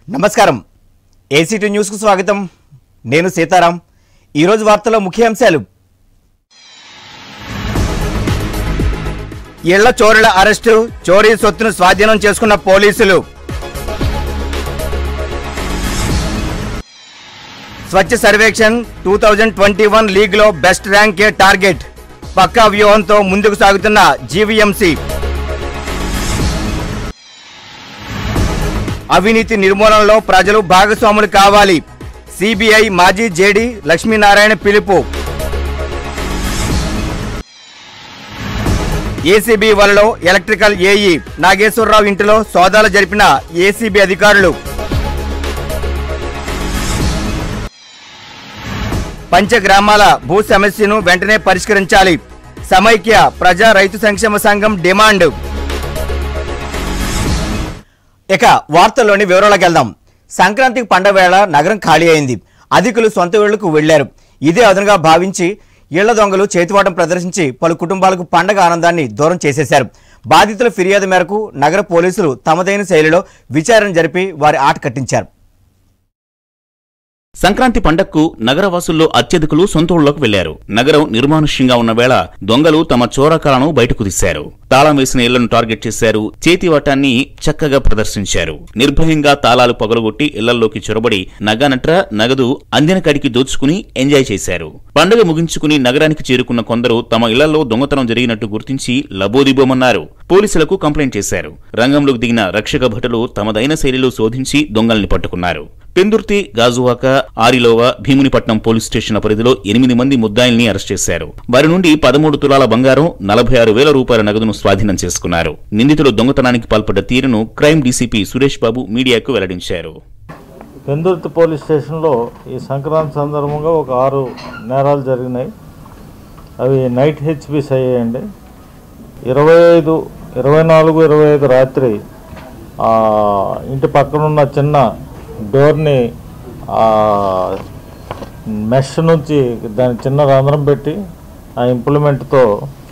నమస్కారం ఏసీటీ న్యూస్కు స్వాగతం నేను సీతారాం ఈరోజు వార్తలో ముఖ్యాంశాలు ఇళ్ల చోరుల అరెస్టు చోరీ సొత్తును స్వాధీనం చేసుకున్న పోలీసులు Swachh Survekshan two thousand twenty one లీగ్లో బెస్ట్ ర్యాంకే టార్గెట్ పక్కా వ్యూహంతో ముందుకు సాగుతున్న జీవీఎంసీ అవినీతి నిర్మూలనలో ప్రజలు భాగస్వాములు కావాలి సిబిఐ మాజీ జేడీ లక్ష్మీనారాయణ పిలుపు ఏసీబీ వలలో ఎలక్ట్రికల్ ఏఈ నాగేశ్వరరావు ఇంటిలో సోదాలు జరిపిన ఏసీబీ అధికారులు పంచగ్రామాల భూ సమస్యను వెంటనే పరిష్కరించాలి సమైక్య ప్రజా రైతు సంక్షేమ సంఘం డిమాండ్ ఇక వార్తల్లోని వివరాలకు వెళ్దాం సంక్రాంతికి పండగ వేళ నగరం ఖాళీ అయింది అధికులు సొంత ఇళ్లకు వెళ్లారు ఇదే అదనుగా భావించి ఇళ్ల దొంగలు చేతివాటం ప్రదర్శించి పలు కుటుంబాలకు పండగ ఆనందాన్ని దూరం చేసేశారు బాధితుల ఫిర్యాదు మేరకు నగర పోలీసులు తమదైన శైలిలో విచారణ జరిపి వారి ఆట కట్టించారు సంక్రాంతి పండక్కు నగరవాసుల్లో అత్యధికులు సొంత ఊళ్ళలోకి వెళ్లారు నగరం నిర్మానుష్యంగా ఉన్న వేళ దొంగలు తమ చోరకాలను బయటకు తీశారు తాళం వేసిన ఇళ్లను టార్గెట్ చేశారు చేతివాటాన్ని చక్కగా ప్రదర్శించారు నిర్భయంగా తాళాలు పగలగొట్టి ఇళ్లలోకి చొరబడి నగనట్ర నగదు అందిన కడికి దోచుకుని ఎంజాయ్ చేశారు పండుగ ముగించుకుని నగరానికి చేరుకున్న కొందరు తమ ఇళ్లలో దొంగతనం జరిగినట్టు గుర్తించి లబోదిబోమన్నారు పోలీసులకు కంప్లైంట్ చేశారు రంగంలోకి దిగిన రక్షక భటులు తమదైన శైలిలో శోధించి దొంగల్ని పట్టుకున్నారు పెందుర్తి గాజువాక ఆరిలోవ భీమునిపట్నం పోలీస్ స్టేషన్ల పరిధిలో ఎనిమిది మంది ముద్దాయిల్ని అరెస్ట్ చేశారు వారి నుండి పదమూడు తులాల బంగారం నలభై ఆరు వేల రూపాయల నగదును స్వాధీనం చేసుకున్నారు నిందితులు దొంగతనానికి పాల్పడ్డ తీరును క్రైమ్ డీసీపీ సురేష్ బాబు మీడియాకు వెల్లడించారు పెందుర్తి పోలీస్ స్టేషన్లో ఈ సంక్రాంతి సందర్భంగా ఒక ఆరు నేరాలు జరిగినాయి అవి నైట్ హెచ్పిస్ అయ్యాయండి ఇరవై ఐదు ఇరవై నాలుగు ఇరవై ఐదు రాత్రి ఆ, ఇంటి పక్కనున్న చిన్న డోర్ని ఆ, మెష్ నుంచి దాని చిన్న రంధ్రం పెట్టి ఆ ఇంప్లిమెంట్తో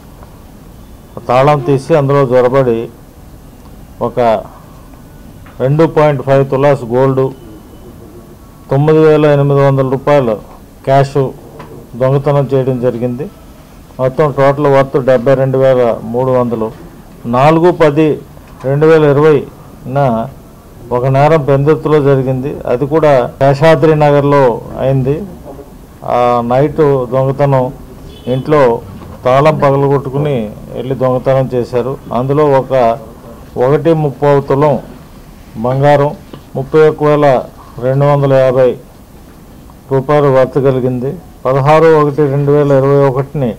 తాళం తీసి అందులో జొరబడి ఒక రెండు పాయింట్ ఫైవ్ తులాస్ గోల్డ్ తొమ్మిది వేల ఎనిమిది వందల రూపాయలు క్యాష్ దొంగతనం చేయడం జరిగింది మొత్తం టోటల్ వర్త్ డెబ్బై రెండు వేల మూడు వందలు నాలుగు పది రెండు వేల ఇరవైన ఒక నేరం పెందుర్తిలో జరిగింది అది కూడా శేషాద్రి నగర్లో అయింది ఆ నైట్ దొంగతనం ఇంట్లో తాళం పగలగొట్టుకుని వెళ్ళి దొంగతనం చేశారు అందులో ఒక ఒకటి ముప్పావు తులం బంగారం ముప్పై ఒక్క వేల రెండు వందల యాభై రూపాయలు వర్త్ కలిగింది పదహారు ఒకటి రెండు వేల ఇరవై ఒకటిని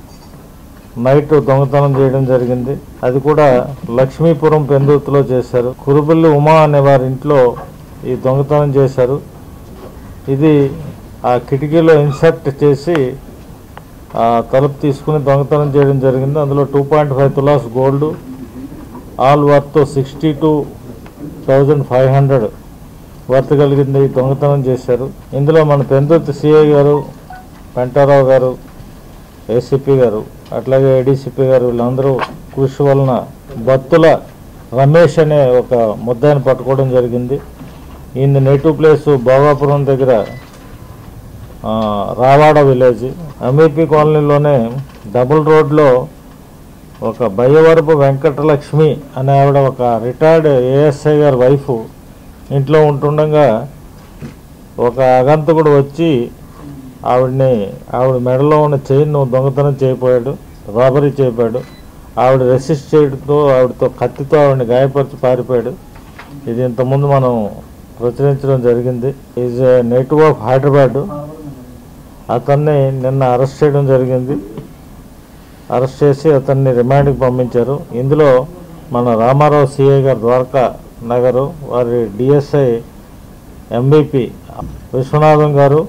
నైట్ దొంగతనం చేయడం జరిగింది అది కూడా లక్ష్మీపురం పెందుర్తిలో చేశారు కురుబల్లి ఉమా అనే వారి ఇంట్లో ఈ దొంగతనం చేశారు ఇది ఆ కిటికీలో ఇన్సర్ట్ చేసి ఆ తలుపు తీసుకుని దొంగతనం చేయడం జరిగింది అందులో two point five tolas gold all worth sixty two thousand five hundred worth కలిగింది ఈ దొంగతనం చేశారు ఇందులో మన పెందుర్తి సిఐ గారు పెంటారావు గారు ఏసీపీ గారు అట్లాగే ఏడీసీపీ గారు వీళ్ళందరూ కృషి వలన బత్తుల రమేష్ అనే ఒక ముద్దాయిని పట్టుకోవడం జరిగింది ఈయన నేటివ్ ప్లేస్ భోగాపురం దగ్గర ఆ, రావాడ విలేజ్ ఎంఈపీ కాలనీలోనే డబుల్ రోడ్లో ఒక బయ్యవరపు వెంకటలక్ష్మి అనే ఆవిడ ఒక రిటైర్డ్ ఏఎస్ఐ గారి వైఫ్ ఇంట్లో ఉంటుండగా ఒక అగంతకుడు వచ్చి ఆవిడని ఆవిడ మెడలో ఉన్న చైన్ దొంగతనం చేయపోయాడు రాబరీ చేయపోయాడు ఆవిడ రెసిస్ట్ చేయడంతో ఆవిడతో కత్తితో ఆవిడని గాయపరిచి పారిపోయాడు ఇది ఇంతకుముందు మనం ప్రచురించడం జరిగింది ఈజ్ నేటివ్ ఆఫ్ హైదరాబాద్ అతన్ని నిన్న అరెస్ట్ చేయడం జరిగింది అరెస్ట్ చేసి అతన్ని రిమాండ్కి పంపించారు ఇందులో మన రామారావు సిఐ గారు ద్వారకా నగరు వారి డిఎస్ఐ ఎంబీపీ విశ్వనాథం గారు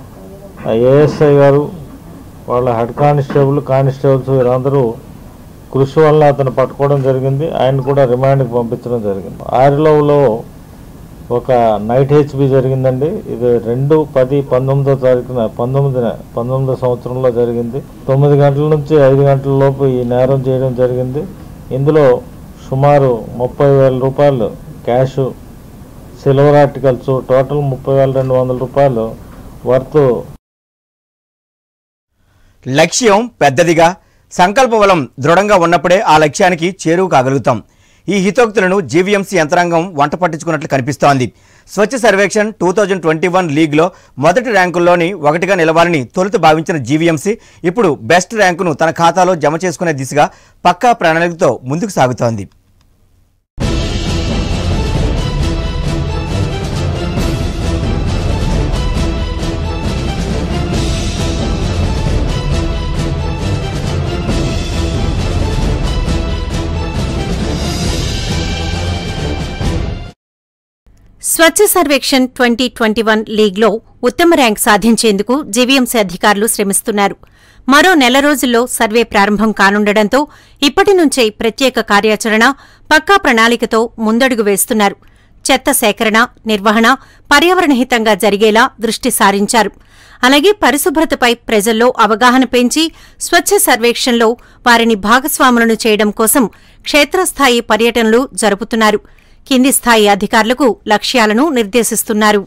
ఏఎస్ఐ గారు వాళ్ళ హెడ్ కానిస్టేబుల్ కానిస్టేబుల్స్ వీరందరూ కృషి వల్ల అతను పట్టుకోవడం జరిగింది ఆయన కూడా రిమాండ్కి పంపించడం జరిగింది ఆరిలోలో ఒక నైట్ హెచ్బి జరిగిందండి ఇది రెండు పది పంతొమ్మిదో తారీఖున పంతొమ్మిదిన పంతొమ్మిదో సంవత్సరంలో జరిగింది తొమ్మిది గంటల నుంచి ఐదు గంటల లోపు ఈ నేరం చేయడం జరిగింది ఇందులో సుమారు ముప్పై వేల రూపాయలు క్యాష్ సిల్వర్ ఆర్టికల్స్ టోటల్ ముప్పై వేల రెండు వందల రూపాయలు వర్త్ లక్ష్యం పెద్దదిగా సంకల్ప బలం దృఢంగా ఉన్నప్పుడే ఆ లక్ష్యానికి చేరువు కాగలుగుతాం ఈ హితోక్తులను జీవీఎంసీ యంత్రాంగం వంట పట్టించుకున్నట్లు కనిపిస్తోంది Swachh Survekshan two thousand twenty one లీగ్లో మొదటి ర్యాంకుల్లోని ఒకటిగా నిలవాలని తొలుత భావించిన జీవీఎంసీ ఇప్పుడు బెస్ట్ ర్యాంకును తన ఖాతాలో జమ చేసుకునే దిశగా పక్కా ప్రణాళికతో ముందుకు సాగుతోంది Swachh Survekshan twenty twenty one లీగ్లో ఉత్తమ ర్యాంక్ సాధించేందుకు జీవీఎంసీ అధికారులు శ్రమిస్తున్నారు మరో నెల రోజుల్లో సర్వే ప్రారంభం కానుండటంతో ఇప్పటి నుంచే ప్రత్యేక కార్యాచరణ పక్కా ప్రణాళికతో ముందడుగు వేస్తున్నారు చెత్త సేకరణ నిర్వహణ పర్యావరణ హితంగా జరిగేలా దృష్టి సారించారు అలాగే పరిశుభ్రతపై ప్రజల్లో అవగాహన పెంచి స్వచ్ఛ సర్వేక్షణలో వారిని భాగస్వాములను చేయడం కోసం క్షేత్రస్థాయి పర్యటనలు జరుపుతున్నారు కింది స్థాయి అధికారులకు లక్ష్యాలను నిర్దేశిస్తున్నారు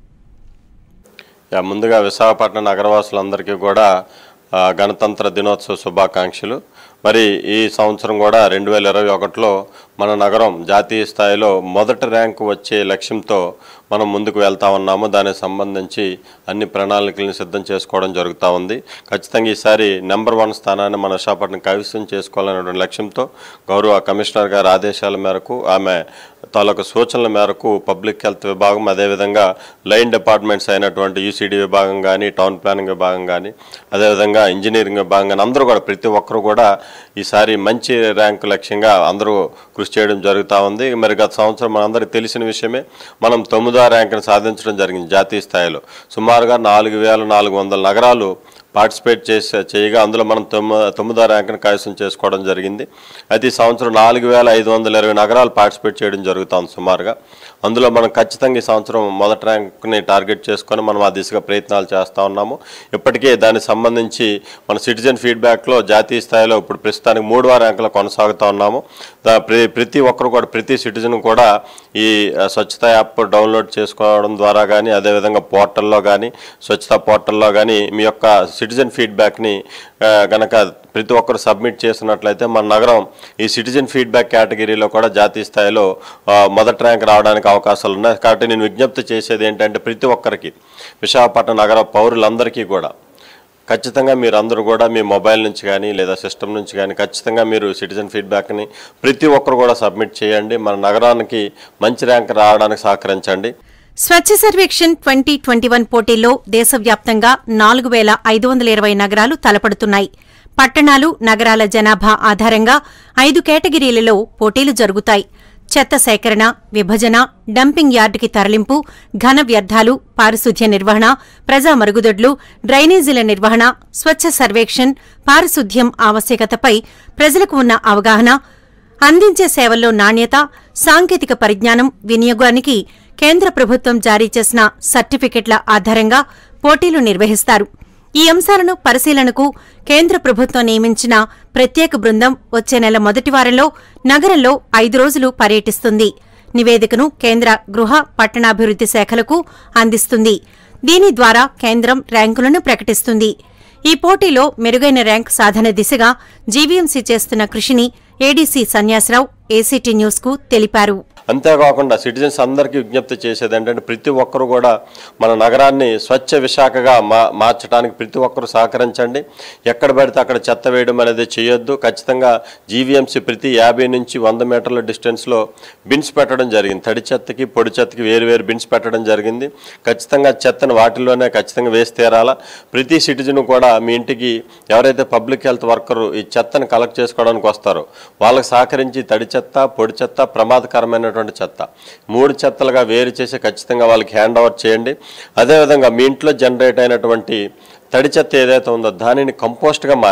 యా, ముందుగా విశాఖపట్నం నగరవాసులందరికీ కూడా ఆ, గణతంత్ర దినోత్సవ శుభాకాంక్షలు మరి ఈ సంవత్సరం కూడా రెండు వేల ఇరవై ఒకటిలో మన నగరం జాతీయ స్థాయిలో మొదటి ర్యాంకు వచ్చే లక్ష్యంతో మనం ముందుకు వెళ్తా ఉన్నాము దానికి సంబంధించి అన్ని ప్రణాళికలను సిద్ధం చేసుకోవడం జరుగుతూ ఉంది ఖచ్చితంగా ఈసారి నెంబర్ వన్ స్థానాన్ని మన విశాఖపట్నం కైవసం చేసుకోవాలనేటువంటి లక్ష్యంతో గౌరవ కమిషనర్ గారి ఆదేశాల మేరకు ఆమె తాలూకు సూచనల మేరకు పబ్లిక్ హెల్త్ విభాగం అదేవిధంగా లైన్ డిపార్ట్మెంట్స్ అయినటువంటి యూసీడీ విభాగం కానీ టౌన్ ప్లానింగ్ విభాగం కానీ అదేవిధంగా ఇంజనీరింగ్ విభాగం కానీ అందరూ కూడా ప్రతి ఒక్కరు కూడా ఈసారి మంచి ర్యాంకు లక్ష్యంగా అందరూ కృషి చేయడం జరుగుతూ ఉంది మరి గత సంవత్సరం మనందరికీ తెలిసిన విషయమే మనం తొమ్మిదో ర్యాంకును సాధించడం జరిగింది జాతీయ స్థాయిలో సుమారుగా నాలుగు వేల నాలుగు వందల నగరాలు పార్టిసిపేట్ చేసే చేయగా అందులో మనం తొమ్మి తొమ్మిదో ర్యాంకును కైవసం చేసుకోవడం జరిగింది అయితే ఈ సంవత్సరం నాలుగు వేల ఐదు వందల ఇరవై నగరాలు పార్టిసిపేట్ చేయడం జరుగుతుంది సుమారుగా అందులో మనం ఖచ్చితంగా ఈ సంవత్సరం మొదటి ర్యాంక్ని టార్గెట్ చేసుకొని మనం ఆ దిశగా ప్రయత్నాలు చేస్తూ ఉన్నాము ఇప్పటికే దానికి సంబంధించి మన సిటిజన్ ఫీడ్బ్యాక్లో జాతీయ స్థాయిలో ఇప్పుడు ప్రస్తుతానికి మూడవ ర్యాంకులో కొనసాగుతూ ఉన్నాము దా ప్ర- ప్రతి ఒక్కరు కూడా ప్రతి సిటిజన్ కూడా ఈ ఆ, స్వచ్ఛత యాప్ డౌన్లోడ్ చేసుకోవడం ద్వారా కానీ అదేవిధంగా పోర్టల్లో కానీ స్వచ్ఛత పోర్టల్లో కానీ మీ యొక్క సిటిజన్ ఫీడ్బ్యాక్ని గనక ప్రతి ఒక్కరు సబ్మిట్ చేసినట్లయితే మన నగరం ఈ సిటిజన్ ఫీడ్బ్యాక్ కేటగిరీలో కూడా జాతీయ స్థాయిలో ఆ, మొదటి ర్యాంక్ రావడానికి అవకాశాలు ఉన్నాయి కాబట్టి నేను విజ్ఞప్తి చేసేది ఏంటంటే ప్రతి ఒక్కరికి విశాఖపట్నం నగర పౌరులందరికీ కూడా ఖచ్చితంగా మీరు అందరూ కూడా మీ మొబైల్ నుంచి కానీ లేదా సిస్టమ్ నుంచి కానీ ఖచ్చితంగా మీరు సిటిజన్ ఫీడ్బ్యాక్ని ప్రతి ఒక్కరు కూడా సబ్మిట్ చేయండి మన నగరానికి మంచి ర్యాంక్ రావడానికి సహకరించండి Swachh Survekshan twenty twenty one పోటీల్లో దేశవ్యాప్తంగా నాలుగు వేల ఐదు వందల ఇరవై నగరాలు తలపడుతున్నాయి పట్టణాలు నగరాల జనాభా ఆధారంగా ఐదు కేటగిరీలలో పోటీలు జరుగుతాయి చెత్త సేకరణ విభజన డంపింగ్ యార్డుకి తరలింపు ఘన వ్యర్థాలు పారిశుధ్య నిర్వహణ ప్రజా మరుగుదొడ్లు డ్రైనేజీల నిర్వహణ స్వచ్ఛ సర్వేక్షణ్ పారిశుధ్యం ఆవశ్యకతపై ప్రజలకు ఉన్న అవగాహన అందించే సేవల్లో నాణ్యత సాంకేతిక పరిజ్ఞానం వినియోగానికి కేంద్ర ప్రభుత్వం జారీ చేసిన సర్టిఫికెట్ల ఆధారంగా పోటీలు నిర్వహిస్తారు ఈ అంశాలను పరిశీలనకు కేంద్ర ప్రభుత్వం నియమించిన ప్రత్యేక బృందం వచ్చే నెల మొదటి వారంలో నగరంలో ఐదు రోజులు పర్యటిస్తుంది నివేదికను కేంద్ర గృహ పట్టణాభివృద్ది శాఖలకు అందిస్తుంది దీని ద్వారా కేంద్రం ర్యాంకులను ప్రకటిస్తుంది ఈ పోటీలో మెరుగైన ర్యాంక్ సాధన దిశగా జీవీఎంసీ చేస్తున్న కృషిని ఏడీసీ సన్యాసరావు ఏసీటీ న్యూస్కు తెలిపారు అంతేకాకుండా సిటిజన్స్ అందరికీ విజ్ఞప్తి చేసేది ఏంటంటే ప్రతి ఒక్కరు కూడా మన నగరాన్ని స్వచ్ఛ విశాఖగా మా మార్చడానికి ప్రతి ఒక్కరు సహకరించండి ఎక్కడ పడితే అక్కడ చెత్త వేయడం అనేది చేయొద్దు ఖచ్చితంగా జీవీఎంసీ ప్రతి యాభై నుంచి వంద మీటర్ల డిస్టెన్స్లో బిన్స్ పెట్టడం జరిగింది తడి చెత్తకి పొడి చెత్తకి వేరు వేరు బిన్స్ పెట్టడం జరిగింది ఖచ్చితంగా చెత్తను వాటిల్లోనే ఖచ్చితంగా వేసి తీరాలా ప్రతి సిటిజన్ కూడా మీ ఇంటికి ఎవరైతే పబ్లిక్ హెల్త్ వర్కర్ ఈ చెత్తను కలెక్ట్ చేసుకోవడానికి వస్తారో వాళ్ళకి సహకరించి తడి చెత్త పొడి చెత్త ప్రమాదకరమైనటువంటి చెత్త మూడు చెత్తలుగా వేరు చేసి ఖచ్చితంగా వాళ్ళకి హ్యాండ్ ఓవర్ చేయండి అదేవిధంగా మీ ఇంట్లో జనరేట్ అయినటువంటి తడి చెత్త ఏదైతే ఉందో దానిని కంపోస్ట్గా మార్చి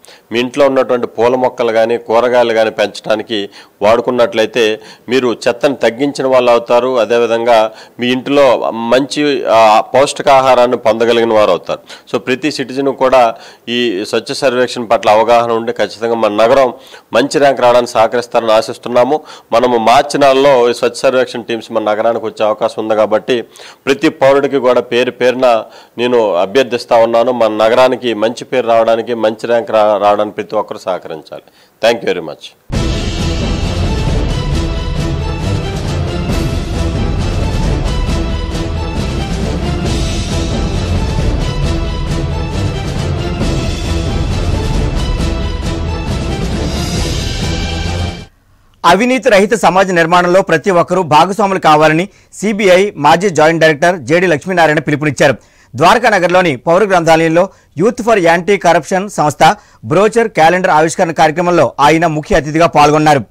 మీ ఇంట్లో ఉన్నటువంటి పూల మొక్కలు కానీ కూరగాయలు కానీ పెంచడానికి వాడుకున్నట్లయితే మీరు చెత్తని తగ్గించిన వాళ్ళు అవుతారు అదేవిధంగా మీ ఇంట్లో మంచి ఆ, పౌష్టికాహారాన్ని పొందగలిగిన వారు అవుతారు సో ప్రతి సిటిజన్ కూడా ఈ స్వచ్ఛ సర్వేక్షణ పట్ల అవగాహన ఉండి ఖచ్చితంగా మన నగరం మంచి ర్యాంక్ రావడానికి సహకరిస్తారని ఆశిస్తున్నాము మనము మార్చి నెలలో ఈ స్వచ్ఛ సర్వేక్షణ టీమ్స్ మన నగరానికి వచ్చే అవకాశం ఉంది కాబట్టి ప్రతి పౌరుడికి కూడా పేరు పేరున నేను అభ్యర్థిస్తా ఉన్నాను మన నగరానికి మంచి పేరు రావడానికి మంచి ర్యాంక్ రా రావడానికి ప్రతి ఒక్కరు సహకరించాలి థ్యాంక్ యూ వెరీ మచ్ అవినీతి రహిత సమాజ నిర్మాణంలో ప్రతి ఒక్కరూ భాగస్వాములు కావాలని సిబిఐ మాజీ జాయింట్ డైరెక్టర్ జేడి లక్ష్మీనారాయణ పిలుపునిచ్చారు ద్వారకా నగర్లోని పౌర గ్రంథాలయంలో యూత్ ఫర్ యాంటీ కరప్షన్ సంస్థ బ్రోచర్ క్యాలెండర్ ఆవిష్కరణ కార్యక్రమంలో ఆయన ముఖ్య అతిథిగా పాల్గొన్నారు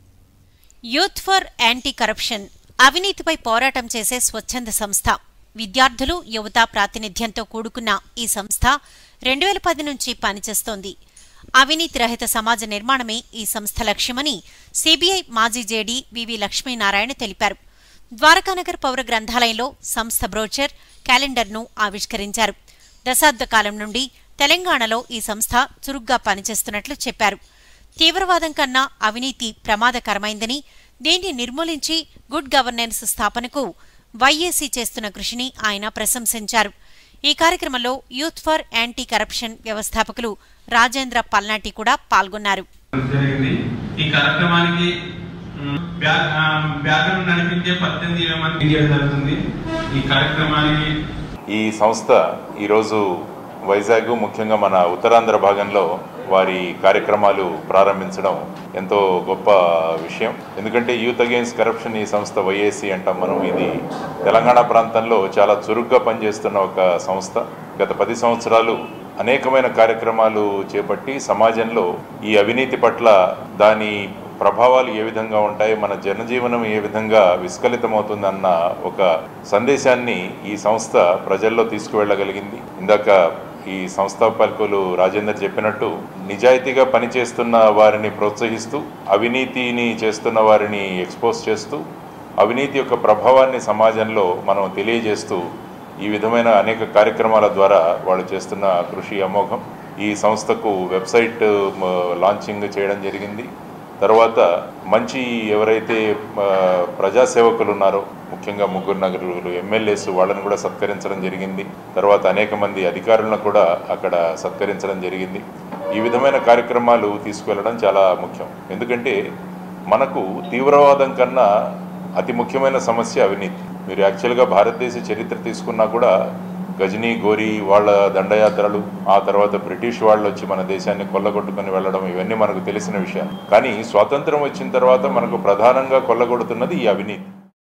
యూత్ ఫర్ యాంటీ కరప్షన్ అవినీతిపై పోరాటం చేసే స్వచ్ఛంద సంస్థ విద్యార్థులు యువత ప్రాతినిధ్యంతో కూడుకున్న ఈ సంస్థ రెండు వేల పది నుంచి పనిచేస్తోంది అవినీతి రహిత సమాజ నిర్మాణమే ఈ సంస్థ లక్ష్యమని సిబిఐ మాజీ జేడీ వివి లక్ష్మీనారాయణ తెలిపారు ద్వారకానగర్ పౌర గ్రంథాలయంలో సంస్థ బ్రోచర్ క్యాలెండర్ను ఆవిష్కరించారు దశాబ్ద కాలం నుండి తెలంగాణలో ఈ సంస్థ చురుగ్గా పనిచేస్తున్నట్లు చెప్పారు తీవ్రవాదం కన్నా అవినీతి ప్రమాదకరమైందని దీన్ని నిర్మూలించి గుడ్ గవర్నెన్స్ స్థాపనకు వైఏసీ చేస్తున్న కృషిని ఆయన ప్రశంసించారు ఈ కార్యక్రమంలో యూత్ ఫర్ యాంటీ కరప్షన్ వ్యవస్థాపకులు రాజేంద్ర పల్నాటి కూడా పాల్గొన్నారు జరిగింది ఈ కార్యక్రమానికి మ్, బ్యాగ్ ఆ, బ్యాగ్ను నడిపించే పద్దెనిమిది ఇరవై మంది చేయడం జరుగుతుంది ఈ కార్యక్రమానికి ఈ సంస్థ ఈరోజు వైజాగ్ ముఖ్యంగా మన ఉత్తరాంధ్ర భాగంలో వారి కార్యక్రమాలు ప్రారంభించడం ఎంతో గొప్ప విషయం ఎందుకంటే యూత్ అగెయిన్స్ కరప్షన్ ఈ సంస్థ వైఏసీ అంటాం మనం ఇది తెలంగాణ ప్రాంతంలో చాలా చురుగ్గా పనిచేస్తున్న ఒక సంస్థ గత పది సంవత్సరాలు అనేకమైన కార్యక్రమాలు చేపట్టి సమాజంలో ఈ అవినీతి పట్ల దాని ప్రభావాలు ఏ విధంగా ఉంటాయి మన జనజీవనం ఏ విధంగా విస్కలితమవుతుందన్న ఒక సందేశాన్ని ఈ సంస్థ ప్రజల్లో తీసుకువెళ్ళగలిగింది ఇందాక ఈ సంస్థాపకులు రాజేందర్ చెప్పినట్టు నిజాయితీగా పనిచేస్తున్న వారిని ప్రోత్సహిస్తూ అవినీతిని చేస్తున్న వారిని ఎక్స్పోజ్ చేస్తూ అవినీతి యొక్క ప్రభావాన్ని సమాజంలో మనం తెలియజేస్తూ ఈ విధమైన అనేక కార్యక్రమాల ద్వారా వాళ్ళు చేస్తున్న కృషి అమోఘం ఈ సంస్థకు వెబ్సైట్ మ, లాంచింగ్ చేయడం జరిగింది తర్వాత మంచి ఎవరైతే ఆ, ప్రజాసేవకులు ఉన్నారో ముఖ్యంగా ముగ్గురు నగరులు ఎమ్మెల్యేస్ వాళ్ళని కూడా సత్కరించడం జరిగింది తర్వాత అనేక మంది అధికారులను కూడా అక్కడ సత్కరించడం జరిగింది ఈ విధమైన కార్యక్రమాలు తీసుకువెళ్ళడం చాలా ముఖ్యం ఎందుకంటే మనకు తీవ్రవాదం కన్నా అతి ముఖ్యమైన సమస్య అవినీతి మీరు యాక్చువల్గా భారతదేశ చరిత్ర తీసుకున్నా కూడా గజనీ గోరి వాళ్ళ దండయాత్రలు ఆ తర్వాత బ్రిటిష్ వాళ్ళు వచ్చి మన దేశాన్ని కొల్లగొట్టుకుని వెళ్ళడం ఇవన్నీ మనకు తెలిసిన విషయాలు కానీ స్వాతంత్రం వచ్చిన తర్వాత మనకు ప్రధానంగా కొల్లగొడుతున్నది ఈ అవినీతి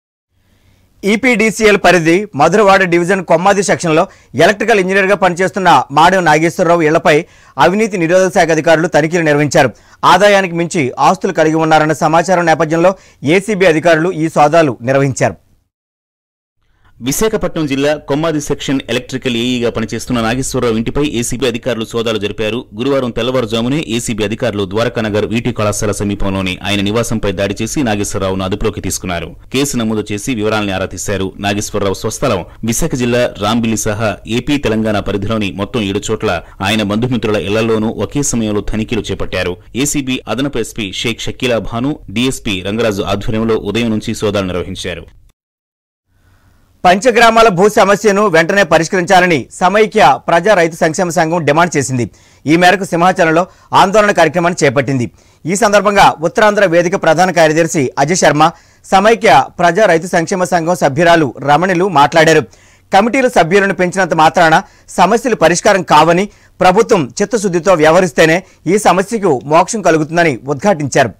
ఈపీడీసీఎల్ పరిధి మధురవాడ డివిజన్ కొమ్మాది సెక్షన్లో ఎలక్ట్రికల్ ఇంజనీర్గా పనిచేస్తున్న మాడవ నాగేశ్వరరావు ఇళ్లపై అవినీతి నిరోధక శాఖ అధికారులు తనిఖీలు నిర్వహించారు ఆదాయానికి మించి ఆస్తులు కలిగి ఉన్నారన్న సమాచారం నేపథ్యంలో ఏసీబీ అధికారులు ఈ సోదాలు నిర్వహించారు విశాఖపట్నం జిల్లా కొమ్మాది సెక్షన్ ఎలక్ట్రికల్ ఏఈగా పనిచేస్తున్న నాగేశ్వరరావు ఇంటిపై ఏసీబీ అధికారులు సోదాలు జరిపారు గురువారం తెల్లవారుజామునే ఏసీబీ అధికారులు ద్వారకానగర్ వీటి కళాశాల సమీపంలోని ఆయన నివాసంపై దాడి చేసి నాగేశ్వరరావును అదుపులోకి తీసుకున్నారు కేసు నమోదు చేసి వివరాల్ని ఆరా తీశారు నాగేశ్వరరావు స్వస్థలం విశాఖ జిల్లా రాంబిల్లి సహా ఏపీ తెలంగాణ పరిధిలోని మొత్తం ఏడు చోట్ల ఆయన బంధుమిత్రుల ఇళ్లలోనూ ఒకే సమయంలో తనిఖీలు చేపట్టారు ఏసీబీ అదనపు ఎస్పీ షేక్ షకీలా భాను డీఎస్పీ రంగరాజు ఆధ్వర్యంలో ఉదయం నుంచి సోదాలు నిర్వహించారు పంచగ్రామాల భూ సమస్యను వెంటనే పరిష్కరించాలని సమైక్య ప్రజా రైతు సంక్షేమ సంఘం డిమాండ్ చేసింది ఈ మేరకు సింహాచలంలో ఆందోళన కార్యక్రమాన్ని చేపట్టింది ఈ సందర్భంగా ఉత్తరాంధ్ర వేదిక ప్రధాన కార్యదర్శి అజయ్ శర్మ సమైక్య ప్రజా రైతు సంక్షేమ సంఘం సభ్యురాలు రమణిలు మాట్లాడారు కమిటీల సభ్యులను పెంచినంత మాత్రాన సమస్యలు పరిష్కారం కావని ప్రభుత్వం చిత్తశుద్ధితో వ్యవహరిస్తేనే ఈ సమస్యకు మోక్షం కలుగుతుందని ఉద్ఘాటించారు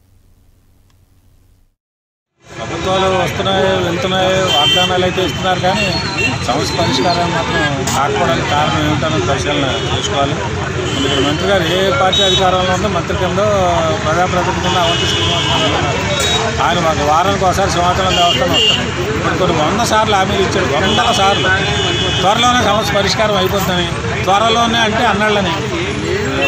ప్రభుత్వాలు వస్తున్నాయి వెళ్తున్నాయి వాగ్దానాలు అయితే ఇస్తున్నారు కానీ సమస్య పరిష్కారం మాత్రం కాకపోవడానికి కారణం ఏమిటన్నది పరిశీలన చేసుకోవాలి ఎందుకంటే మంత్రి గారు ఏ పార్టీ అధికారంలో ఉందో మంత్రి కింద ప్రజాప్రతినిధి కింద అవంతి శ్రీనివాసరావు గారు ఉన్నారు. ఆయన మాకు వారానికి ఒకసారి సంవత్సరం వ్యవస్థను వస్తారు ఇప్పుడు కొన్ని వంద సార్లు హామీలు ఇచ్చాడు వందల సార్లు త్వరలోనే సమస్య పరిష్కారం అయిపోతుందని త్వరలోనే అంటే అన్నాళ్ళని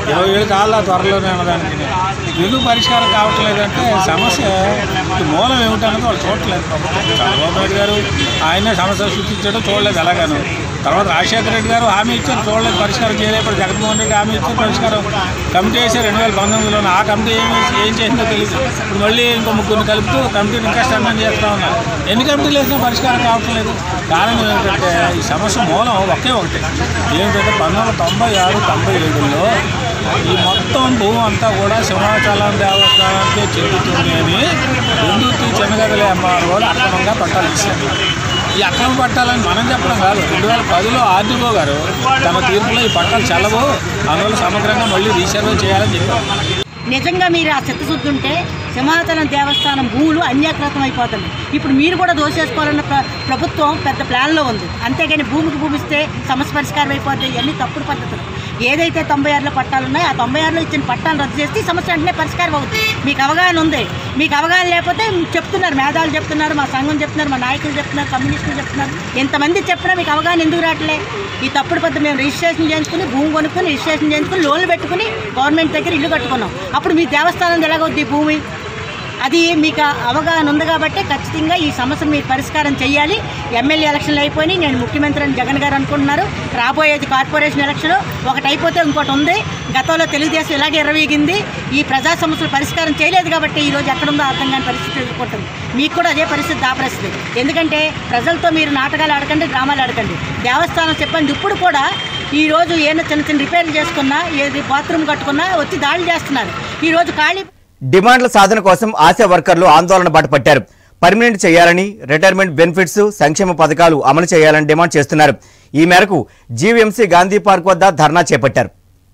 ఇరవై ఏళ్ళు కావాలా త్వరలోనే అన్నదానికి ఎందుకు పరిష్కారం కావట్లేదంటే సమస్య ఈ మూలం ఏమిటన్నది వాళ్ళు చూడట్లేదు ప్రభుత్వం చంద్రబాబు నాయుడు గారు ఆయనే సమస్య సృష్టించడం చూడలేదు ఎలాగాను తర్వాత రాజశేఖర రెడ్డి గారు హామీ ఇచ్చారు చూడలేదు పరిష్కారం చేయలేదు ఇప్పుడు జగన్మోహన్ రెడ్డి హామీ ఇచ్చారు పరిష్కారం కమిటీ వేసారు రెండు వేల పంతొమ్మిదిలో ఆ కమిటీ ఏం ఏం చేసిందో తెలియదు ఇప్పుడు మళ్ళీ ఇంకో ముగ్గురిని కలుపుతూ కమిటీని ఇంకా స్ట్రెంగ్ చేస్తూ ఉన్నారు ఎన్ని కమిటీలు వేసినా పరిష్కారం కావట్లేదు కారణం ఏంటంటే ఈ సమస్య మూలం ఒకే ఒకటి ఏంటంటే పంతొమ్మిది వందల తొంభై ఆరు తొంభై ఏడులో ఈ మొత్తం భూమి అంతా కూడా సింహాచలం దేవస్థానానికి చెందుతుంది అని హిందూతి చిన్నగదిలే అమ్మవారు కూడా అక్రమంగా పట్టాలు ఇచ్చారు ఈ అక్రమ పట్టాలని మనం చెప్పడం కాదు రెండు వేల పదిలో ఆర్డీఓ గారు తమ తీర్పులో ఈ పట్టాలు చల్లవు అందువల్ల సమగ్రంగా మళ్ళీ రీసర్వే చేయాలని చెప్పారు నిజంగా మీరు ఆ చిత్తశుద్ధి ఉంటే సింహాచలం దేవస్థానం భూములు అన్యాకృతం అయిపోతుంది ఇప్పుడు మీరు కూడా దోసేసుకోవాలన్న ప్ర ప్రభుత్వం పెద్ద ప్లాన్లో ఉంది అంతేగాని భూమికి భూమిస్తే సమస్య పరిష్కారం అయిపోతాయి ఇవన్నీ తప్పుడు పద్ధతులు ఏదైతే తొంభై ఆరులో పట్టాలు ఉన్నాయో ఆ తొంభై ఆరులో ఇచ్చిన పట్టాలు రద్దు చేస్తే ఈ సమస్య వెంటనే పరిష్కారం అవుతుంది మీకు అవగాహన ఉంది మీకు అవగాహన లేకపోతే మీకు చెప్తున్నారు మేధావులు చెప్తున్నారు మా సంఘం చెప్తున్నారు మా నాయకులు చెప్తున్నారు కమ్యూనిస్టులు చెప్తున్నారు ఎంతమంది చెప్పినా మీకు అవగాహన ఎందుకు రావట్లే ఈ తప్పుడు పద్ధతి మేము రిజిస్ట్రేషన్ చేయించుకుని భూమి కొనుక్కుని రిజిస్ట్రేషన్ చేయించుకుని లోన్లు పెట్టుకుని గవర్నమెంట్ దగ్గర ఇల్లు కట్టుకున్నాం అప్పుడు మీ దేవస్థానం ఎలాగొద్ది భూమి అది మీకు అవగాహన ఉంది కాబట్టి ఖచ్చితంగా ఈ సమస్య మీరు పరిష్కారం చేయాలి ఎమ్మెల్యే ఎలక్షన్లు అయిపోయి నేను ముఖ్యమంత్రి అని జగన్ గారు అనుకుంటున్నారు రాబోయేది కార్పొరేషన్ ఎలక్షన్ ఒకటి అయిపోతే ఇంకోటి ఉంది గతంలో తెలుగుదేశం ఇలాగే ఎర్రవీగింది ఈ ప్రజా సమస్యలు పరిష్కారం చేయలేదు కాబట్టి ఈ రోజు ఎక్కడుందో అర్థం కాని పరిస్థితి ఎదుర్కొంటుంది మీకు కూడా అదే పరిస్థితి దా పరిస్థితి ఎందుకంటే ప్రజలతో మీరు నాటకాలు ఆడకండి డ్రామాలు ఆడకండి దేవస్థానం చెప్పండి ఇప్పుడు కూడా ఈ రోజు ఏమైనా చిన్న చిన్న రిపేర్లు చేసుకున్నా ఏది బాత్రూమ్ కట్టుకున్నా వచ్చి దాడులు చేస్తున్నారు ఈ రోజు ఖాళీ డిమాండ్ల సాధన కోసం ఆశా వర్కర్లు ఆందోళన బాట పట్టారు పర్మనెంట్ చేయాలని రిటైర్మెంట్ బెనిఫిట్స్ సంక్షేమ పథకాలు అమలు చేయాలని డిమాండ్ చేస్తున్నారు ఈ మేరకు జీవీఎంసీ గాంధీ పార్క్ వద్ద ధర్నా చేపట్టారు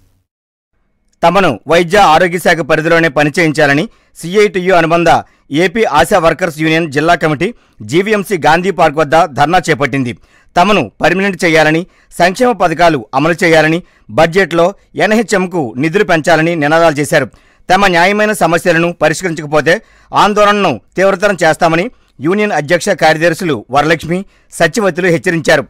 తమను వైద్య ఆరోగ్య శాఖ పరిధిలోనే పనిచేయించాలని సిఐటియు అనుబంధ ఏపీ ఆశా వర్కర్స్ యూనియన్ జిల్లా కమిటీ జీవీఎంసీ గాంధీ పార్క్ వద్ద ధర్నా చేపట్టింది తమను పర్మినెంట్ చేయాలని సంక్షేమ పథకాలు అమలు చేయాలని బడ్జెట్లో ఎన్హెచ్ఎంకు నిధులు పెంచాలని నినాదాలు చేశారు తమ న్యాయమైన సమస్యలను పరిష్కరించకపోతే ఆందోళనను తీవ్రతరం చేస్తామని యూనియన్ అధ్యక్ష కార్యదర్శులు వరలక్ష్మి సత్యవతులు హెచ్చరించారు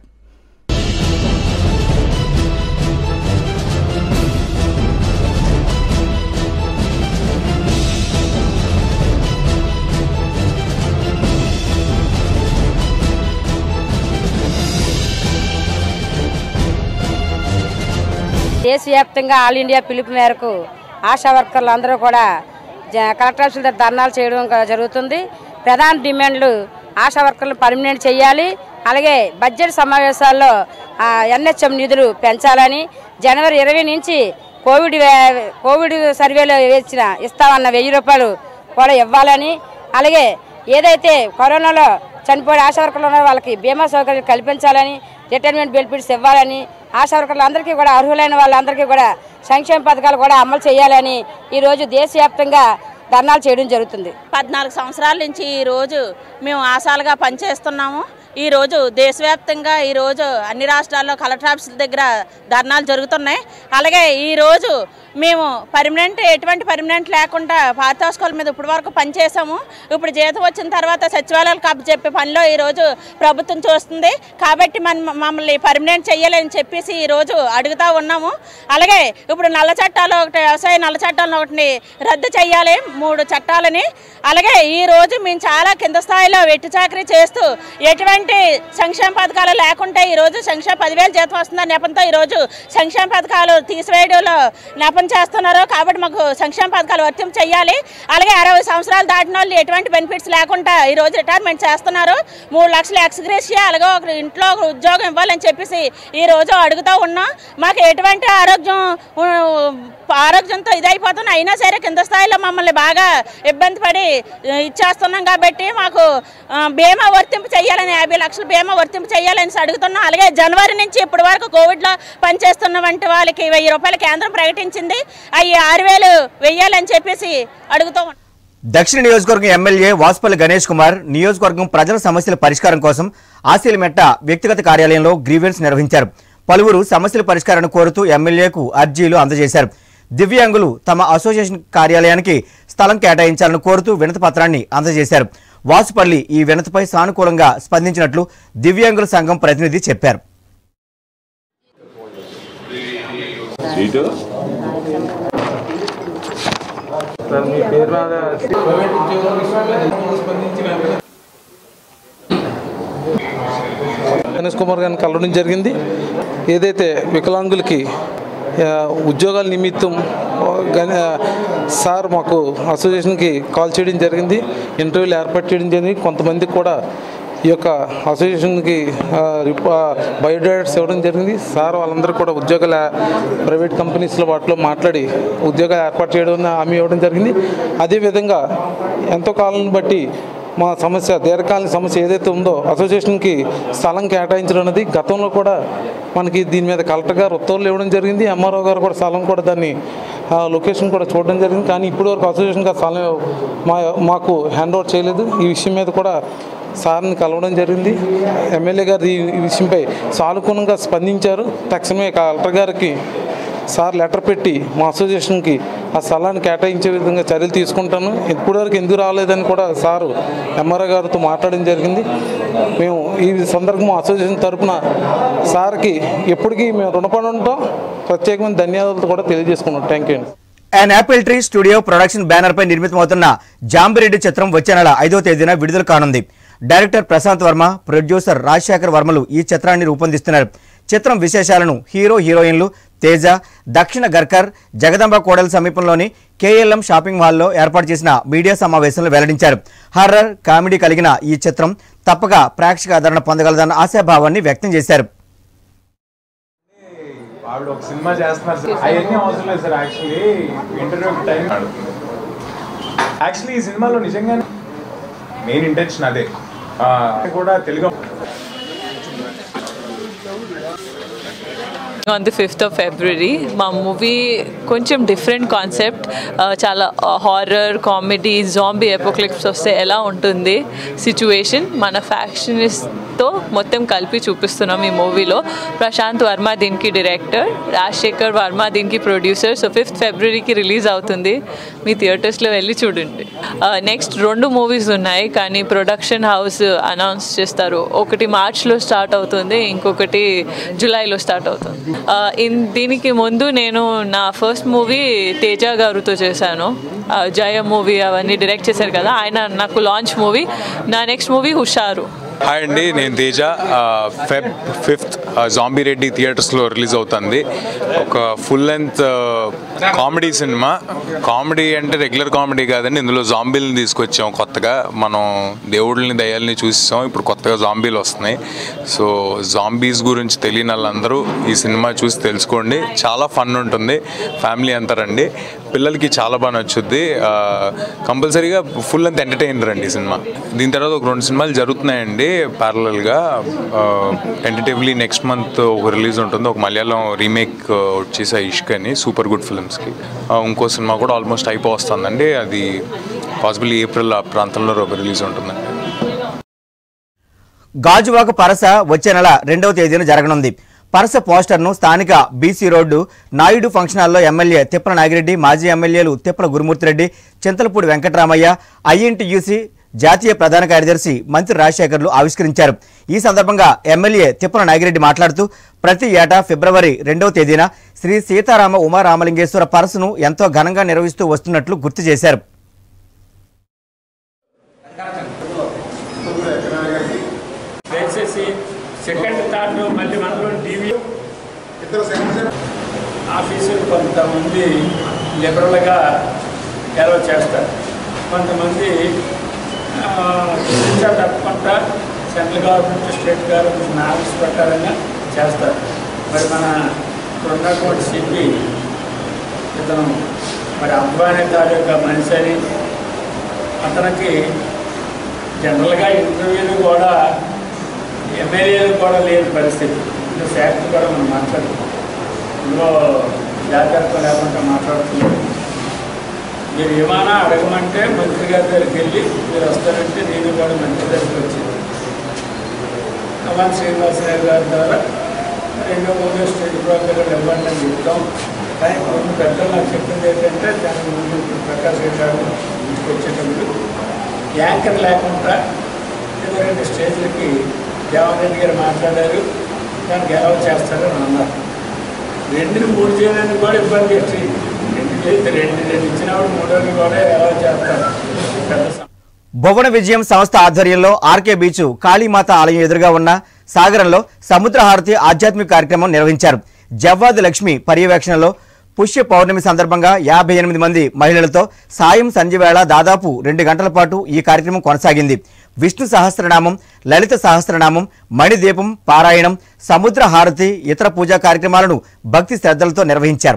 దేశవ్యాప్తంగా ఆల్ ఇండియా పిలుపు మేరకు ఆశా వర్కర్లు అందరూ కూడా జ- కలెక్టర్ ఆఫీసుల దగ్గర ధర్నాలు చేయడం క- జరుగుతుంది ప్రధాన డిమాండ్లు ఆశా వర్కర్లు పర్మనెంట్ చేయాలి అలాగే బడ్జెట్ సమావేశాల్లో ఎన్హెచ్ఎం నిధులు పెంచాలని జనవరి ఇరవై నుంచి కోవిడ్ వే- కోవిడ్ సర్వేలో వేసిన ఇస్తామన్న వెయ్యి రూపాయలు కూడా ఇవ్వాలని అలాగే ఏదైతే కరోనాలో చనిపోయిన ఆశా వర్కర్లు ఉన్నారో వాళ్ళకి బీమా సౌకర్యం కల్పించాలని రిటైర్మెంట్ బెనిఫిట్స్ ఇవ్వాలని ఆశా వర్కర్లందరికీ కూడా అర్హులైన వాళ్ళందరికీ కూడా సంక్షేమ పథకాలు కూడా అమలు చేయాలని ఈరోజు దేశవ్యాప్తంగా ధర్నాలు చేయడం జరుగుతుంది పద్నాలుగు సంవత్సరాల నుంచి ఈ రోజు మేము ఆశాలుగా పనిచేస్తున్నాము ఈ రోజు దేశవ్యాప్తంగా ఈ రోజు అన్ని రాష్ట్రాల్లో కలెక్టర్ ఆఫీసుల దగ్గర ధర్నాలు జరుగుతున్నాయి అలాగే ఈ రోజు మేము పర్మనెంట్ ఎటువంటి పర్మనెంట్ లేకుండా పారితోషికాల మీద ఇప్పటి వరకు పనిచేసాము ఇప్పుడు జీతం వచ్చిన తర్వాత సచివాలయాలకు కప్పు చెప్పే పనిలో ఈ రోజు ప్రభుత్వం చూస్తుంది కాబట్టి మన మమ్మల్ని పర్మనెంట్ చెయ్యాలని చెప్పేసి ఈ రోజు అడుగుతా ఉన్నాము అలాగే ఇప్పుడు నల్ల చట్టాలు ఒకటి వ్యవసాయ నల్ల చట్టాలను ఒకటిని రద్దు చేయాలి మూడు చట్టాలని అలాగే ఈ రోజు మేము చాలా కింద స్థాయిలో వెట్టి చాకరీ చేస్తూ ఎటువంటి సంక్షేమ పథకాలు లేకుంటే ఈ రోజు సంక్షేమ పదివేలు జీతం వస్తుందని నెపంతో ఈ రోజు సంక్షేమ పథకాలు తీసివేయడంలో నెపం చేస్తున్నారు కాబట్టి మాకు సంక్షేమ పథకాలు వర్తింపు చేయాలి అలాగే అరవై సంవత్సరాలు దాటిన వాళ్ళు ఎటువంటి బెనిఫిట్స్ లేకుండా ఈ రోజు రిటైర్మెంట్ చేస్తున్నారు మూడు లక్షల ఎక్స్గ్రేషియా అలాగే ఒక ఇంట్లో ఒక ఉద్యోగం ఇవ్వాలని చెప్పేసి ఈ రోజు అడుగుతూ ఉన్నాం మాకు ఎటువంటి ఆరోగ్యం ఉ, ఆరోగ్యంతో ఇదైపోతున్నా అయినా సరే కింద స్థాయిలో మమ్మల్ని బాగా ఇబ్బంది పడి ఆ, ఇచ్చేస్తున్నాం కాబట్టి మాకు ఆ, బీమా వర్తింపు చేయాలని యాభై లక్షల బీమా వర్తింపు చేయాలని అడుగుతున్నాం అలాగే జనవరి నుంచి ఇప్పటి వరకు కోవిడ్లో పనిచేస్తున్న వంటి వాళ్ళకి వెయ్యి రూపాయల కేంద్రం ప్రకటించింది అవి ఆరు వేలు వెయ్యాలని చెప్పేసి అడుగుతూ ఉన్నాం దక్షిణ నియోజకవర్గం ఎమ్మెల్యే వాసుపల్లి గణేష్ కుమార్ నియోజకవర్గం ప్రజల సమస్యల పరిష్కారం కోసం ఆశీలమెట్ట వ్యక్తిగత కార్యాలయంలో గ్రీవెన్స్ నిర్వహించారు పలువురు సమస్యల పరిష్కారాన్ని కోరుతూ ఎమ్మెల్యేకు అర్జీలు అందజేశారు దివ్యాంగులు తమ అసోసియేషన్ కార్యాలయానికి స్థలం కేటాయించాలని కోరుతూ వినతి పత్రాన్ని అందజేశారు వాసుపల్లి ఈ వినతిపై సానుకూలంగా స్పందించినట్లు దివ్యాంగుల సంఘం ప్రతినిధి చెప్పారు సార్ మీ పేరు మీద ప్రైవేట్ ఉద్యోగం విషయంలో స్పందించి గణేష్ కుమార్ గారిని కలవడం జరిగింది ఏదైతే వికలాంగులకి ఆ, ఉద్యోగాల నిమిత్తం ఆ, గణ- ఆ, సార్ మాకు అసోసియేషన్కి కాల్ చేయడం జరిగింది ఇంటర్వ్యూలు ఏర్పాటు చేయడం జరిగింది కొంతమందికి కూడా ఈ యొక్క అసోసియేషన్కి ఆ, రిప్- ఆ, బయోడేటాస్ ఇవ్వడం జరిగింది సార్ వాళ్ళందరూ కూడా ఉద్యోగాల ప్రైవేట్ కంపెనీస్లో వాటిలో మాట్లాడి ఉద్యోగాలు ఏర్పాటు చేయడం హామీ ఇవ్వడం జరిగింది అదేవిధంగా ఎంతో కాలం బట్టి మా సమస్య దీర్ఘకాలీన సమస్య ఏదైతే ఉందో అసోసియేషన్కి స్థలం కేటాయించడం అనేది గతంలో కూడా మనకి దీని మీద కలెక్టర్ గారు ఉత్తర్వులు ఇవ్వడం జరిగింది ఎంఆర్ఓ గారు కూడా స్థలం కూడా దాన్ని ఆ, లొకేషన్ కూడా చూడడం జరిగింది కానీ ఇప్పటి వరకు అసోసియేషన్కి ఆ స్థలం మా మాకు హ్యాండ్ ఓవర్ చేయలేదు ఈ విషయం మీద కూడా సార్ని కలవడం జరిగింది ఎమ్మెల్యే గారు ఈ ఈ విషయంపై సానుకూలంగా స్పందించారు తక్షణమే కలెక్టర్ గారికి సార్ లెటర్ పెట్టి మా అసోసియేషన్కి ఆ స్థలాన్ని కేటాయించే విధంగా చర్యలు తీసుకుంటాను ఇప్పటివరకు ఎందుకు రాలేదని కూడా సారు ఎంఆర్ఓ గారితో మాట్లాడడం జరిగింది మేము ఈ సందర్భం మా అసోసియేషన్ తరపున సార్కి ఎప్పటికీ మేము రుణపడి ఉంటాం ప్రత్యేకమైన ధన్యవాదాలు కూడా తెలియజేసుకున్నాం థ్యాంక్ యూ అండి an apple tree studio production banner పై నిర్మితమవుతున్న జాంబిరెడ్డి చిత్రం వచ్చే నెల ఐదో తేదీన విడుదల కానుంది డైరెక్టర్ ప్రశాంత్ వర్మ ప్రొడ్యూసర్ రాజశేఖర్ వర్మలు ఈ చిత్రాన్ని రూపొందిస్తున్నారు చిత్రం విశేషాలను హీరో హీరోయిన్లు తేజ దక్షిణ గర్కర్ జగదంబ కోడల సమీపంలోని కేఎల్ఎం షాపింగ్ మాల్లో ఏర్పాటు చేసిన మీడియా సమావేశంలో వెల్లడించారు హర్రర్ కామెడీ కలిగిన ఈ చిత్రం తప్పక ప్రేక్షక ఆదరణ పొందగలదన్న ఆశాభావాన్ని వ్యక్తం చేశారు వాళ్ళు ఒక సినిమా చేస్తున్నారు సార్ అవన్నీ అవసరం లేదు సార్ యాక్చువల్లీ ఇంటర్వ్యూకి టైం యాక్చువల్లీ ఈ సినిమాలో నిజంగానే మెయిన్ ఇంటెన్షన్ అదే ఆ, కూడా Telugu on the fifth of February మా మూవీ కొంచెం డిఫరెంట్ కాన్సెప్ట్ చాలా హారర్ కామెడీ జాంబీ ఎపోక్లిప్స్ వస్తే ఎలా ఉంటుంది సిచ్యువేషన్ మన ఫ్యాక్షనిస్ట్తో మొత్తం కలిపి చూపిస్తున్నాం ఈ మూవీలో ప్రశాంత్ వర్మ దీనికి డైరెక్టర్ రాజశేఖర్ వర్మ దీనికి ప్రొడ్యూసర్ సో ఫిఫ్త్ ఫిబ్రవరికి రిలీజ్ అవుతుంది మీ థియేటర్స్లో వెళ్ళి చూడండి నెక్స్ట్ రెండు మూవీస్ ఉన్నాయి కానీ ప్రొడక్షన్ హౌస్ అనౌన్స్ చేస్తారు ఒకటి మార్చ్లో స్టార్ట్ అవుతుంది ఇంకొకటి జూలైలో స్టార్ట్ అవుతుంది ఆ, ఇన్ దీనికి ముందు నేను నా ఫస్ట్ మూవీ తేజ గారితో చేశాను ఆ, జయ మూవీ అవన్నీ డైరెక్ట్ చేశారు కదా ఆయన నాకు లాంచ్ మూవీ నా నెక్స్ట్ మూవీ హుషారు హాయ్ అండి నేను Teja Feb fifth zombie Reddy థియేటర్స్లో రిలీజ్ అవుతుంది ఒక ఫుల్ లెంత్ కామెడీ సినిమా కామెడీ అంటే రెగ్యులర్ కామెడీ కాదండి ఇందులో జాంబీలను తీసుకొచ్చాం కొత్తగా మనం దేవుళ్ళని దయాల్ని చూసాం ఇప్పుడు కొత్తగా జాంబీలు వస్తున్నాయి సో జాంబీస్ గురించి తెలియని వాళ్ళందరూ ఈ సినిమా చూసి తెలుసుకోండి చాలా ఫన్ ఉంటుంది ఫ్యామిలీ అంతా రండి పిల్లలకి చాలా బాగా నచ్చుద్ది కంపల్సరీగా ఫుల్ అంత ఎంటర్టైనర్ అండి ఈ సినిమా దీని తర్వాత ఒక రెండు సినిమాలు జరుగుతున్నాయండి ప్యారలల్గా టెంటేటివ్లీ నెక్స్ట్ మంత్ ఒక రిలీజ్ ఉంటుంది ఒక మలయాళం రీమేక్ వచ్చేసి ఇష్క్ అని సూపర్ గుడ్ ఫిల్మ్స్కి ఇంకో సినిమా కూడా ఆల్మోస్ట్ అయిపో వస్తుందండి అది పాసిబుల్ ఏప్రిల్ ఆ ప్రాంతంలో రిలీజ్ ఉంటుందండి గాజువాక పరస వచ్చే నెల రెండవ తేదీన జరగనుంది పరస పోస్టర్ను స్థానిక బీసీ రోడ్డు నాయుడు ఫంక్షన్ హాల్లో ఎమ్మెల్యే తిప్పల నాగిరెడ్డి మాజీ ఎమ్మెల్యేలు తిప్పల గురుమూర్తిరెడ్డి చింతలపూడి వెంకటరామయ్య ఐఎన్టీయూసీ జాతీయ ప్రధాన కార్యదర్శి మంత్రి రాజశేఖర్లు ఆవిష్కరించారు ఈ సందర్భంగా ఎమ్మెల్యే తిప్పల నాగిరెడ్డి మాట్లాడుతూ ప్రతి ఏటా ఫిబ్రవరి రెండవ తేదీన శ్రీ సీతారామ ఉమారామలింగేశ్వర పరసను ఎంతో ఘనంగా నిర్వహిస్తూ వస్తున్నట్లు గుర్తు చేశారు దయచేసి సెకండ్ థర్డ్ మళ్ళీ మనలో టీవీ ఆఫీసులు కొంతమంది లిబరల్గా ఎలవ చేస్తారు కొంతమంది శిక్ష తప్పకుండా central government state government norms ప్రకారంగా చేస్తారు మరి మన ఇక్కడ ఉన్నటువంటి సిపి ఇతను మరి అద్వానీ తాలూకా మనిషి అని అతనికి జనరల్గా ఇంటర్వ్యూలు కూడా ఎమ్మెల్యేలు కూడా లేని పరిస్థితి ఇది ఫ్యాక్ట్ కూడా మనం మాట్లాడుతున్నాం ఇందులో జాగ్రత్త లేకుండా మాట్లాడుతున్నాం మీరు ఏమైనా అడగమంటే మంత్రి గారి దగ్గరికి వెళ్ళి మీరు వస్తారంటే నేను కూడా మంత్రి దగ్గరికి వచ్చింది కమాన్ శ్రీనివాసరావు గారి ద్వారా రెండో మూడో స్టేట్ బ్రోకర్ ఇవ్వండి అని చెప్తాం కానీ కొన్ని పెద్దలు నాకు చెప్పింది ఏంటంటే దాని ముందు ఇప్పుడు ప్రకాష్ రెడ్డి గారు ఇంటికి వచ్చేటప్పుడు యాంకర్ లేకుండా ఏదో రెండు స్టేజ్లకి దేవారెడ్డి గారు మాట్లాడారు దానికి ఎలా చేస్తారని అన్నారు రెండుని మూడు చేయడానికి కూడా ఇబ్బంది వచ్చింది రెండు రెండు రెండు ఇచ్చినప్పుడు మూడోది కూడా ఎలా చేస్తారు పెద్ద సమ- భువన విజయం సంస్థ ఆధ్వర్యంలో ఆర్కే బీచ్ కాళీమాత ఆలయం ఎదురుగా ఉన్న సాగరంలో సముద్రహారతి ఆధ్యాత్మిక కార్యక్రమం నిర్వహించారు జవ్వాది లక్ష్మి పర్యవేక్షణలో పుష్య పౌర్ణమి సందర్భంగా యాభై ఎనిమిది మంది మహిళలతో సాయం సంధ్యవేళ దాదాపు రెండు గంటల పాటు ఈ కార్యక్రమం కొనసాగింది విష్ణు సహస్రనామం లలిత సహస్రనామం మణిదీపం పారాయణం సముద్ర హారతి ఇతర పూజా కార్యక్రమాలను భక్తి శ్రద్ధలతో నిర్వహించారు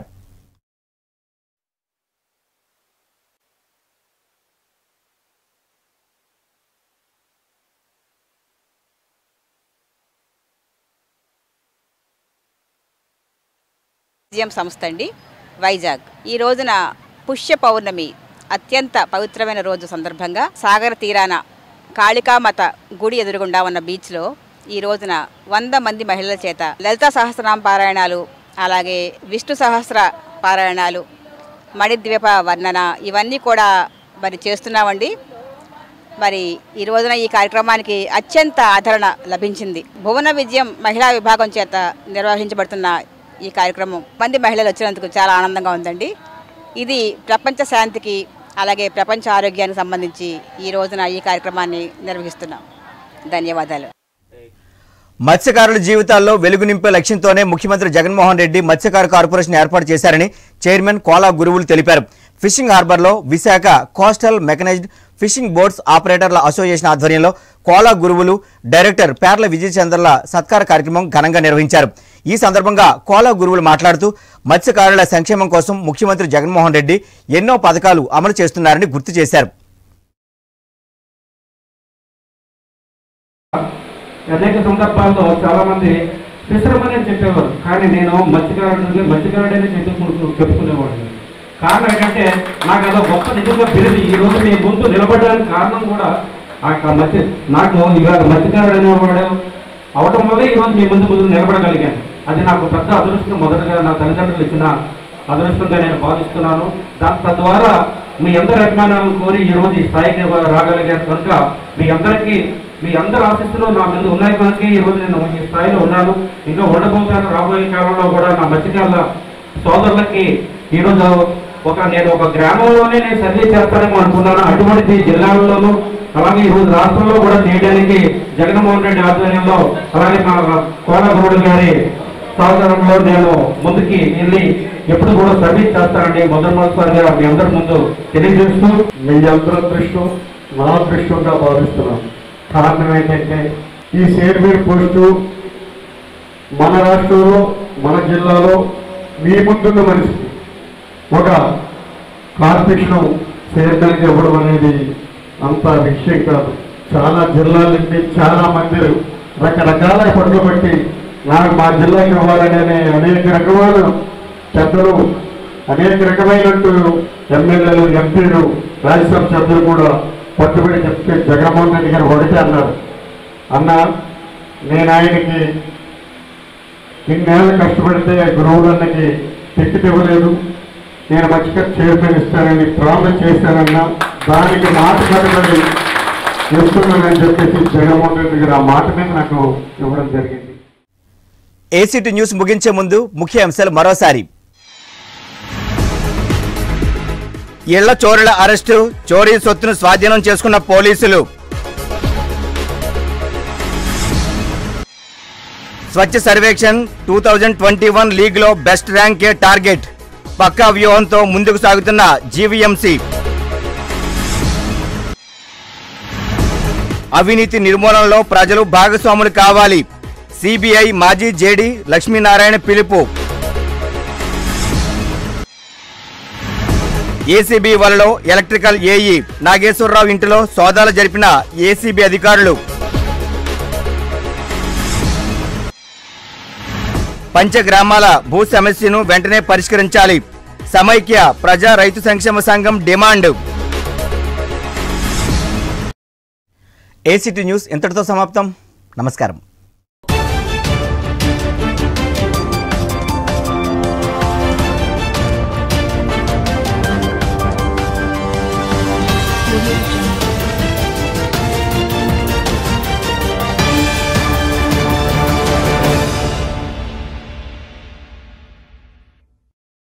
మ్యూజియం సంస్థ అండి వైజాగ్ ఈ రోజున పుష్య పౌర్ణమి అత్యంత పవిత్రమైన రోజు సందర్భంగా సాగర తీరాన కాళికామాత గుడి ఎదురుగుండా ఉన్న బీచ్లో ఈ రోజున వంద మంది మహిళల చేత లలిత సహస్రనామ పారాయణాలు అలాగే విష్ణు సహస్ర పారాయణాలు మణిద్వీప వర్ణన ఇవన్నీ కూడా మరి చేస్తున్నామండి మరి ఈ రోజున ఈ కార్యక్రమానికి అత్యంత ఆదరణ లభించింది భువన విజయం మహిళా విభాగం చేత నిర్వహించబడుతున్న ఈ కార్యక్రమం మంది మహిళలు వచ్చినందుకు చాలా ఆనందంగా ఉందండి ఇది ప్రపంచ శాంతికి అలాగే ప్రపంచ ఆరోగ్యానికి సంబంధించి ఈ రోజున ఈ కార్యక్రమాన్ని నిర్వహిస్తున్నాం ధన్యవాదాలు మత్స్యకారుల జీవితాల్లో వెలుగు నింపే లక్ష్యంతోనే ముఖ్యమంత్రి జగన్మోహన్ రెడ్డి మత్స్యకార కార్పొరేషన్ ఏర్పాటు చేశారని చైర్మన్ కోలా గురువులు తెలిపారు ఫిషింగ్ హార్బర్లో Visakha coastal mechanized fishing boats ఆపరేటర్ల అసోసియేషన్ ఆధ్వర్యంలో కోలా గురువులు డైరెక్టర్ పేర్ల విజయచంద్రల సత్కార కార్యక్రమం ఘనంగా నిర్వహించారు ఈ సందర్భంగా కోలా గురువులు మాట్లాడుతూ మత్స్యకారుల సంక్షేమం కోసం ముఖ్యమంత్రి జగన్మోహన్ రెడ్డి ఎన్నో పథకాలు అమలు చేస్తున్నారని గుర్తు చేశారు అనేక సందర్భాల్లో చాలా మంది ఫిషర్మన్ అని చెప్పేవారు కానీ నేను మత్స్యకారుడిని మత్స్యకారుడని చెప్పుకుంటూ చెప్పుకునేవాడిని కారణం ఏంటంటే నాకు అదో గొప్ప నిజంగా పెరిగి ఈ రోజు మీ ముందు నిలబడడానికి కారణం కూడా ఆ క- మత్స్య నాకు ఇవాళ మత్స్యకారుడు అనేవాడు అవటం వల్ల ఈ రోజు మీ ముందు ముందు నిలబడగలిగాను అది నాకు పెద్ద అదృష్టం మొదటగా నా తల్లిదండ్రులు ఇచ్చిన అదృష్టంగా నేను భావిస్తున్నాను దాని తద్వారా మీ అందరి అభిమానాలను కోరి ఈ రోజు ఈ స్థాయికి రాగలిగాను కనుక మీ అందరికీ మీ అందరి ఆశిస్తులు నా మీద ఉన్నాయి కనుక ఈ రోజు నేను ఈ స్థాయిలో ఉన్నాను ఇంకా ఉండబోతాను రాబోయే కాలంలో కూడా నా మత్స్యకారుల సోదరులకి ఈరోజు ఒక నేను ఒక గ్రామంలోనే నేను సర్వీస్ చేస్తానేమో అనుకున్నాను అటువంటి జిల్లాల్లోనూ అలాగే ఈ రోజు రాష్ట్రంలో కూడా చేయడానికి జగన్మోహన్ రెడ్డి ఆధ్వర్యంలో అలాగే మా కోనగౌడ్ గారి సహకారంలో నేను ముందుకి వెళ్ళి ఎప్పుడు కూడా సర్వీస్ చేస్తానండి మొదటిసారిగా మీ అందరి ముందు తెలియజేస్తూ మీ అందరి దృష్టం నా దృష్టంగా భావిస్తున్నాం కారణం ఏంటంటే ఈ చైర్మన్ పోస్టు మన రాష్ట్రంలో మన జిల్లాలో మీ ముందున్న మనిషి ఒక కార్పొరేషన్ చైర్మన్కి ఇవ్వడం అనేది అంత విషయం కాదు చాలా జిల్లాల నుండి చాలా మంది రకరకాల పనులు బట్టి నాకు మా జిల్లాకి ఇవ్వాలనే అనేక రకమైన పెద్దలు అనేక రకమైనట్టు ఎమ్మెల్యేలు ఎంపీలు రాజ్యసభ సభ్యులు కూడా పట్టుబడి చెప్తే జగన్మోహన్ రెడ్డి గారు ఒకటే అన్నారు అన్న నేను ఆయనకి ఇన్నేళ్ళు కష్టపడితే గురువులన్నకి టికెట్ ఇవ్వలేదు నేను మంచిగా చైర్మన్ ఇస్తానని ప్రామిస్ చేశానన్నా దానికి మాట కట్టుబడి ఇస్తున్నానని చెప్పేసి జగన్మోహన్ రెడ్డి గారు ఆ మాట మీద నాకు ఇవ్వడం జరిగింది ఏసీటీ న్యూస్ ముగించే ముందు ముఖ్య అంశాలు మరోసారి ఇళ్ల చోరుల అరెస్టు చోరీ సొత్తును స్వాధీనం చేసుకున్న పోలీసులు Swachh Survekshan two thousand twenty one లీగ్లో బెస్ట్ ర్యాంకే టార్గెట్ పక్కా వ్యూహంతో ముందుకు సాగుతున్న జీవీఎంసీ అవినీతి నిర్మూలనలో ప్రజలు భాగస్వాములు కావాలి సిబిఐ మాజీ జేడీ లక్ష్మీనారాయణ పిలుపు ఏసీబీ వలలో ఎలక్ట్రికల్ ఏఈ నాగేశ్వరరావు ఇంటిలో సోదాలు జరిపిన ఏసీబీ అధికారులు పంచగ్రామాల భూ సమస్యను వెంటనే పరిష్కరించాలి సమైక్య ప్రజా రైతు సంక్షేమ సంఘం డిమాండ్ ఏసీటీ న్యూస్ ఇంతటితో సమాప్తం నమస్కారం